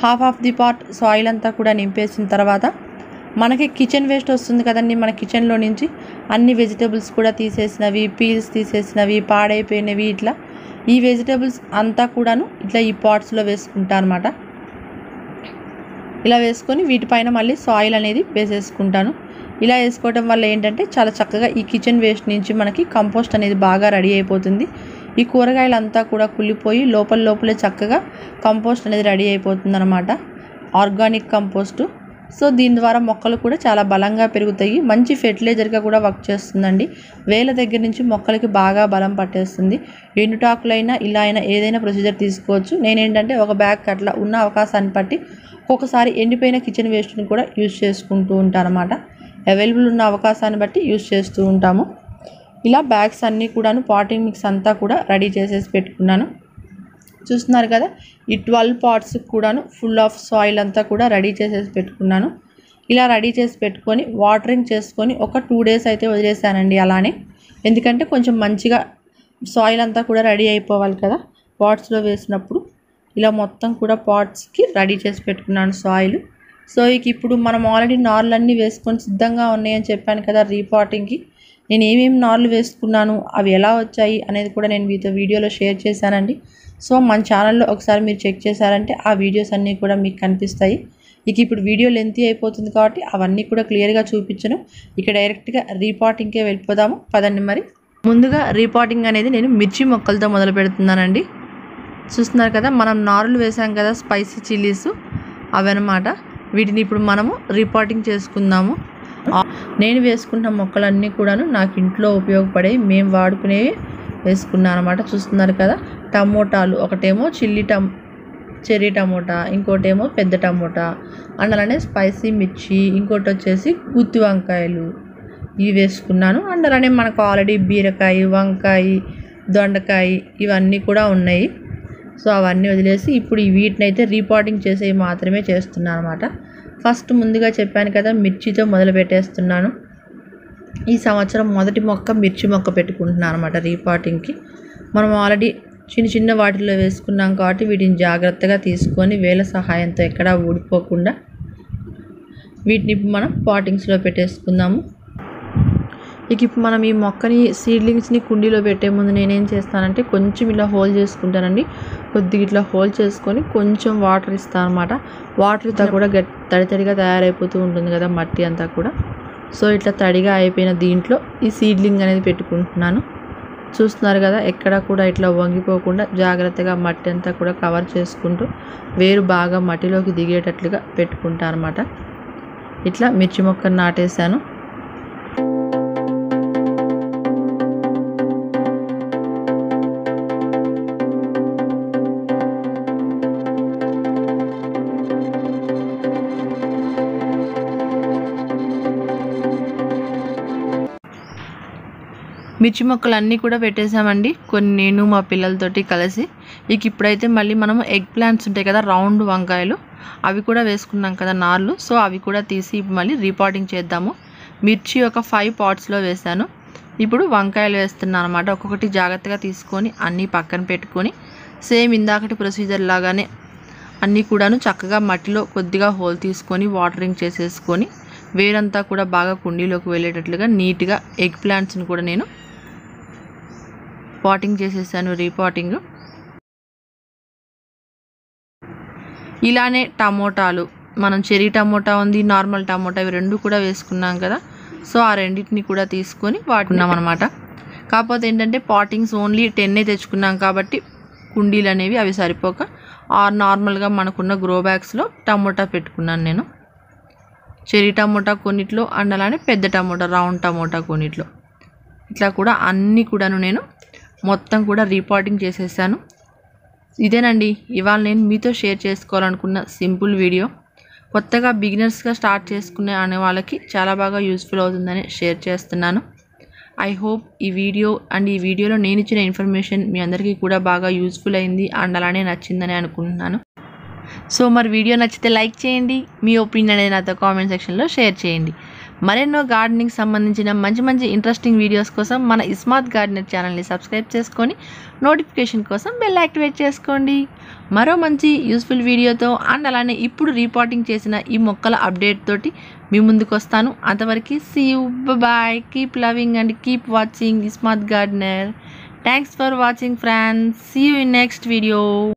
half of the part soil అంతా కూడా నింపేసిన తర్వాత మనకి కిచెన్ వేస్ట్ వస్తుంది కదండి మన కిచెన్లో నుంచి అన్ని వెజిటేబుల్స్ కూడా తీసేసినవి పీల్స్ తీసేసినవి పాడైపోయినవి ఇట్లా ఈ వెజిటేబుల్స్ అంతా కూడాను ఇట్లా ఈ పాట్స్లో వేసుకుంటా అనమాట ఇలా వేసుకొని వీటిపైన మళ్ళీ సాయిల్ అనేది వేసేసుకుంటాను ఇలా వేసుకోవడం వల్ల ఏంటంటే చాలా చక్కగా ఈ కిచెన్ వేస్ట్ నుంచి మనకి కంపోస్ట్ అనేది బాగా రెడీ అయిపోతుంది ఈ కూరగాయలంతా కూడా కుళ్ళిపోయి లోపల లోపలే చక్కగా కంపోస్ట్ అనేది రెడీ అయిపోతుంది అనమాట ఆర్గానిక్ కంపోస్ట్ సో దీని ద్వారా మొక్కలు కూడా చాలా బలంగా పెరుగుతాయి మంచి ఫెర్టిలైజర్గా కూడా వర్క్ చేస్తుందండి వేల దగ్గర నుంచి మొక్కలకి బాగా బలం పట్టేస్తుంది ఎండుటాకులైనా ఇలా అయినా ఏదైనా ప్రొసీజర్ తీసుకోవచ్చు నేనేంటంటే ఒక బ్యాగ్ అట్లా ఉన్న అవకాశాన్ని బట్టి ఒక్కొక్కసారి ఎండిపోయిన కిచెన్ వేస్ట్ని కూడా యూజ్ చేసుకుంటూ ఉంటాను అనమాట అవైలబుల్ ఉన్న అవకాశాన్ని బట్టి యూజ్ చేస్తూ ఉంటాము ఇలా బ్యాగ్స్ అన్నీ కూడాను పాటింగ్ మిక్స్ అంతా కూడా రెడీ చేసేసి పెట్టుకున్నాను చూస్తున్నారు కదా ఈ ట్వెల్వ్ పాట్స్ కూడాను ఫుల్ ఆఫ్ సాయిల్ అంతా కూడా రెడీ చేసేసి పెట్టుకున్నాను ఇలా రెడీ చేసి పెట్టుకొని వాటరింగ్ చేసుకొని ఒక టూ డేస్ అయితే వదిలేసానండి అలానే ఎందుకంటే కొంచెం మంచిగా సాయిల్ అంతా కూడా రెడీ అయిపోవాలి కదా పాట్స్లో వేసినప్పుడు ఇలా మొత్తం కూడా పాట్స్కి రెడీ చేసి పెట్టుకున్నాను సాయిల్ సో ఇక ఇప్పుడు మనం ఆల్రెడీ నార్లన్నీ వేసుకొని సిద్ధంగా ఉన్నాయని చెప్పాను కదా రీపాటింగ్కి నేను ఏమేమి నార్లు వేసుకున్నాను అవి ఎలా వచ్చాయి అనేది కూడా నేను మీతో వీడియోలో షేర్ చేశానండి సో మన ఛానల్లో ఒకసారి మీరు చెక్ చేశారంటే ఆ వీడియోస్ అన్నీ కూడా మీకు కనిపిస్తాయి ఇక ఇప్పుడు వీడియో లెంతీ అయిపోతుంది కాబట్టి అవన్నీ కూడా క్లియర్గా చూపించను ఇక డైరెక్ట్గా రీపాటింగ్కే వెళ్ళిపోదాము పదండి మరి ముందుగా రీపాటింగ్ అనేది నేను మిర్చి మొక్కలతో మొదలు పెడుతున్నానండి చూస్తున్నారు కదా మనం నారులు వేసాం కదా స్పైసీ చిల్లీస్ అవన్నమాట వీటిని ఇప్పుడు మనము రీపాటింగ్ చేసుకుందాము ఆ- నేను వేసుకున్న మొక్కలన్నీ కూడాను నాకు ఇంట్లో ఉపయోగపడేవి మేము వాడుకునేవి వేసుకున్నాను అనమాట చూస్తున్నారు కదా టమోటాలు ఒకటేమో చిల్లీ టమ్ చెర్రీ టమోటా ఇంకోటేమో పెద్ద టమోటా అండ్ అలానే స్పైసీ మిర్చి ఇంకోటి వచ్చేసి గుత్తి వంకాయలు ఇవి వేసుకున్నాను అండ్ అలానే మనకు ఆల్రెడీ బీరకాయ వంకాయ దొండకాయ ఇవన్నీ కూడా ఉన్నాయి సో అవన్నీ వదిలేసి ఇప్పుడు ఈ వీటిని అయితే రీపాటింగ్ చేసేవి మాత్రమే చేస్తున్నాను అనమాట ఫస్ట్ ముందుగా చెప్పాను కదా మిర్చితో మొదలు పెట్టేస్తున్నాను ఈ సంవత్సరం మొదటి మొక్క మిర్చి మొక్క పెట్టుకుంటున్నాను అనమాట రీపాటింగ్కి మనం ఆల్రెడీ చిన్న చిన్న వాటిల్లో వేసుకున్నాం కాబట్టి వీటిని జాగ్రత్తగా తీసుకొని వేల సహాయంతో ఎక్కడా ఊడిపోకుండా వీటిని ఇప్పుడు మనం పాటింగ్స్లో పెట్టేసుకుందాము ఇక ఇప్పుడు మనం ఈ మొక్కని సీడ్లింగ్స్ని కుండీలో పెట్టే ముందు నేనేం చేస్తానంటే కొంచెం ఇలా హోల్ చేసుకుంటానండి కొద్దిగా ఇట్లా హోల్ చేసుకొని కొంచెం వాటర్ ఇస్తాను అనమాట వాటర్ ఇస్తా కూడా గట్ తడి తడిగా తయారైపోతూ ఉంటుంది కదా మట్టి అంతా కూడా సో ఇట్లా తడిగా అయిపోయిన దీంట్లో ఈ సీడ్లింగ్ అనేది పెట్టుకుంటున్నాను చూస్తున్నారు కదా ఎక్కడ కూడా ఇట్లా వంగిపోకుండా జాగ్రత్తగా మట్టి అంతా కూడా కవర్ చేసుకుంటూ వేరు బాగా మట్టిలోకి దిగేటట్లుగా పెట్టుకుంటాను అనమాట ఇట్లా మిర్చి మొక్కను నాటేశాను మిర్చి మొక్కలు అన్నీ కూడా పెట్టేశామండి కొన్ని నేను మా పిల్లలతోటి కలిసి ఇక ఇప్పుడైతే మళ్ళీ మనం ఎగ్ ప్లాంట్స్ ఉంటాయి కదా రౌండ్ వంకాయలు అవి కూడా వేసుకున్నాం కదా నార్లు సో అవి కూడా తీసి మళ్ళీ రీపాటింగ్ చేద్దాము మిర్చి ఒక ఫైవ్ పాట్స్లో వేశాను ఇప్పుడు వంకాయలు వేస్తున్నాను అనమాట ఒక్కొక్కటి జాగ్రత్తగా తీసుకొని అన్నీ పక్కన పెట్టుకొని సేమ్ ఇందాకటి ప్రొసీజర్ లాగానే అన్నీ కూడాను చక్కగా మట్టిలో కొద్దిగా హోల్ తీసుకొని వాటరింగ్ చేసేసుకొని వేరంతా కూడా బాగా కుండీలోకి వెళ్ళేటట్లుగా నీట్గా ఎగ్ ప్లాంట్స్ని కూడా నేను పాటింగ్ చేసేసాను రీపాటింగ్ ఇలానే టమోటాలు మనం చెరీ టమోటా ఉంది నార్మల్ టమోటా ఇవి రెండు కూడా వేసుకున్నాం కదా సో ఆ రెండింటిని కూడా తీసుకొని వాడుకున్నాం అనమాట కాకపోతే ఏంటంటే పాటింగ్స్ ఓన్లీ టెన్నే తెచ్చుకున్నాం కాబట్టి కుండీలు అనేవి అవి సరిపోక ఆ నార్మల్గా మనకున్న గ్రో బ్యాగ్స్లో టమోటా పెట్టుకున్నాను నేను చెరీ టమోటా కొన్నిట్లో అండ్ అలానే పెద్ద టమోటా రౌండ్ టమోటా కొన్నిట్లో ఇట్లా కూడా అన్నీ కూడాను నేను మొత్తం కూడా రీపాటింగ్ చేసేసాను ఇదేనండి ఇవాళ నేను మీతో షేర్ చేసుకోవాలనుకున్న సింపుల్ వీడియో కొత్తగా బిగినర్స్గా స్టార్ట్ చేసుకునే అనే వాళ్ళకి చాలా బాగా యూస్ఫుల్ అవుతుందని షేర్ చేస్తున్నాను ఐ హోప్ ఈ వీడియో అండ్ ఈ వీడియోలో నేను ఇచ్చిన ఇన్ఫర్మేషన్ మీ అందరికీ కూడా బాగా యూస్ఫుల్ అయింది అండ్ అలానే నచ్చిందని అనుకుంటున్నాను సో మరి వీడియో నచ్చితే లైక్ చేయండి మీ ఒపీనియన్ అనేది నాతో కామెంట్ సెక్షన్లో షేర్ చేయండి మరెన్నో గార్డెనింగ్ సంబంధించిన మంచి మంచి ఇంట్రెస్టింగ్ వీడియోస్ కోసం మన ఇస్మార్ట్ గార్డెనర్ ఛానల్ని సబ్స్క్రైబ్ చేసుకొని నోటిఫికేషన్ కోసం బెల్ యాక్టివేట్ చేసుకోండి మరో మంచి యూస్ఫుల్ వీడియోతో అండ్ అలానే ఇప్పుడు రీపాటింగ్ చేసిన ఈ మొక్కల అప్డేట్ తోటి మీ ముందుకు వస్తాను అంతవరకు see you bye keep loving and keep watching smart gardener thanks for watching friends see you in next video